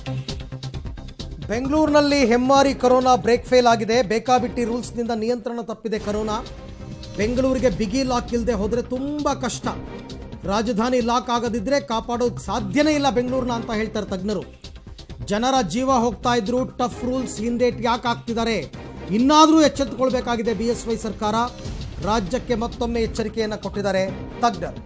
ಬೆಂಗಳೂರಿನಲ್ಲಿ ಹೆಮ್ಮಾರಿ corona break fail ಆಗಿದೆ ಬೇಕಾಬಿಟ್ಟಿ ರೂಲ್ಸ್ನಿಂದ ನಿಯಂತ್ರಣ ತಪ್ಪಿದೆ ಕರೋನಾ ಬೆಂಗಳೂರಿಗೆ ಬಿಗಿ ಲಾಕ್ ಇಲ್ಲದೆ ಹೋದರೆ ತುಂಬ ಕಷ್ಟ ರಾಜಧಾನಿ ಲಾಕ್ ಆಗದಿದ್ದರೆ ಕಾಪಾಡೋಕೆ ಸಾಧ್ಯನೇ ಇಲ್ಲ ಬೆಂಗಳೂರನ್ನ ಅಂತ ಹೇಳ್ತಾರೆ ತಜ್ಞರು ಜನರ ಜೀವ ಹೋಗ್ತಾ ಇದ್ರು ಟಫ್ ರೂಲ್ಸ್ ಹಿಂದೇಟ್ ಯಾಕೆ ಆಗ್ತಿದ್ದಾರೆ ಇನ್ನಾದರೂ ಎಚ್ಚೆತ್ತುಕೊಳ್ಬೇಕಾಗಿದೆ ಬಿ ಎಸ್ ವೈ ಸರ್ಕಾರ ರಾಜ್ಯಕ್ಕೆ ಮತ್ತೊಮ್ಮೆ ಎಚ್ಚರಿಕೆಯನ್ನು ಕೊಟ್ಟಿದ್ದಾರೆ ತಜ್ಞರು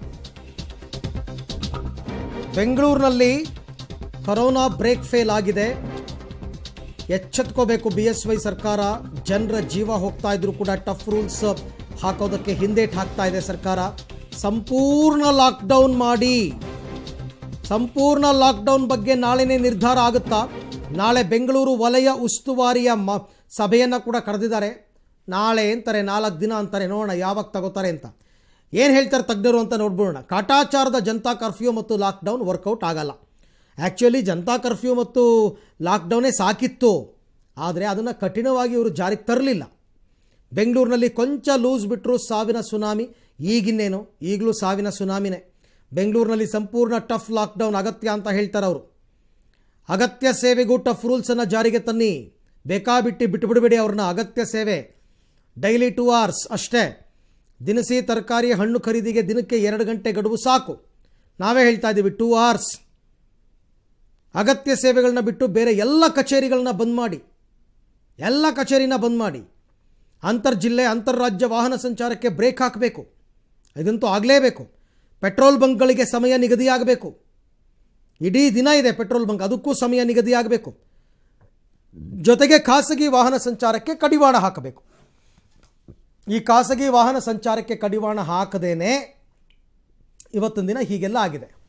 ಬೆಂಗಳೂರಿನಲ್ಲಿ ಕರೋನಾ ಬ್ರೇಕ್ ಫೇಲ್ ಆಗಿದೆ ಎಚ್ಚೆತ್ಕೋಬೇಕು ಬಿ ಎಸ್ ವೈ ಸರ್ಕಾರ ಜನರ ಜೀವ ಹೋಗ್ತಾ ಇದ್ರು ಕೂಡ ಟಫ್ ರೂಲ್ಸ್ ಹಾಕೋದಕ್ಕೆ ಹಿಂದೇಟ್ ಹಾಕ್ತಾ ಇದೆ ಸರ್ಕಾರ ಸಂಪೂರ್ಣ ಲಾಕ್ಡೌನ್ ಮಾಡಿ ಸಂಪೂರ್ಣ ಲಾಕ್ಡೌನ್ ಬಗ್ಗೆ ನಾಳೆನೇ ನಿರ್ಧಾರ ಆಗುತ್ತಾ ನಾಳೆ ಬೆಂಗಳೂರು ವಲಯ ಉಸ್ತುವಾರಿಯ ಮ ಸಭೆಯನ್ನು ಕೂಡ ಕರೆದಿದ್ದಾರೆ ನಾಳೆ ಅಂತಾರೆ ನಾಲ್ಕು ದಿನ ಅಂತಾರೆ ನೋಡೋಣ ಯಾವಾಗ ತಗೋತಾರೆ ಅಂತ ಏನು ಹೇಳ್ತಾರೆ ತಜ್ಞರು ಅಂತ ನೋಡ್ಬಿಡೋಣ ಕಾಟಾಚಾರದ ಜನತಾ ಕರ್ಫ್ಯೂ ಮತ್ತು ಲಾಕ್ಡೌನ್ ವರ್ಕೌಟ್ ಆಗಲ್ಲ ಆ್ಯಕ್ಚುಲಿ ಜನತಾ ಕರ್ಫ್ಯೂ ಮತ್ತು ಲಾಕ್ಡೌನೇ ಸಾಕಿತ್ತು ಆದರೆ ಅದನ್ನು ಕಠಿಣವಾಗಿ ಇವರು ಜಾರಿಗೆ ತರಲಿಲ್ಲ ಬೆಂಗಳೂರಿನಲ್ಲಿ ಕೊಂಚ ಲೂಸ್ ಬಿಟ್ಟರು ಸಾವಿನ ಸುನಾಮಿ ಈಗಿನ್ನೇನು ಈಗಲೂ ಸಾವಿನ ಸುನಾಮಿನೇ ಬೆಂಗಳೂರಿನಲ್ಲಿ ಸಂಪೂರ್ಣ ಟಫ್ ಲಾಕ್ಡೌನ್ ಅಗತ್ಯ ಅಂತ ಹೇಳ್ತಾರೆ ಅವರು ಅಗತ್ಯ ಸೇವೆಗೂ ಟಫ್ ರೂಲ್ಸನ್ನು ಜಾರಿಗೆ ತನ್ನಿ ಬೇಕಾಬಿಟ್ಟು ಬಿಟ್ಟುಬಿಡಬೇಡಿ ಅವ್ರನ್ನ ಅಗತ್ಯ ಸೇವೆ ಡೈಲಿ ಟೂ ಅವರ್ಸ್ ಅಷ್ಟೇ ದಿನಸಿ ತರಕಾರಿ ಹಣ್ಣು ಖರೀದಿಗೆ ದಿನಕ್ಕೆ ಎರಡು ಗಂಟೆ ಗಡುವು ಸಾಕು ನಾವೇ ಹೇಳ್ತಾ ಇದ್ದೀವಿ ಟೂ ಅವರ್ಸ್ ಅಗತ್ಯ ಸೇವೆಗಳನ್ನ ಬಿಟ್ಟು ಬೇರೆ ಎಲ್ಲ ಕಚೇರಿಗಳನ್ನ ಬಂದ್ ಮಾಡಿ ಎಲ್ಲ ಕಚೇರಿನ ಬಂದ್ ಮಾಡಿ ಅಂತರ್ಜಿಲ್ಲೆ ಅಂತಾರಾಜ್ಯ ವಾಹನ ಸಂಚಾರಕ್ಕೆ ಬ್ರೇಕ್ ಹಾಕಬೇಕು ಇದಂತೂ ಆಗಲೇಬೇಕು ಪೆಟ್ರೋಲ್ ಬಂಕ್ಗಳಿಗೆ ಸಮಯ ನಿಗದಿಯಾಗಬೇಕು ಇಡೀ ದಿನ ಇದೆ ಪೆಟ್ರೋಲ್ ಬಂಕ್ ಅದಕ್ಕೂ ಸಮಯ ನಿಗದಿಯಾಗಬೇಕು ಜೊತೆಗೆ ಖಾಸಗಿ ವಾಹನ ಸಂಚಾರಕ್ಕೆ ಕಡಿವಾಣ ಹಾಕಬೇಕು ಈ ಖಾಸಗಿ ವಾಹನ ಸಂಚಾರಕ್ಕೆ ಕಡಿವಾಣ ಹಾಕದೇನೆ ಇವತ್ತಿನ ದಿನ ಹೀಗೆಲ್ಲ ಆಗಿದೆ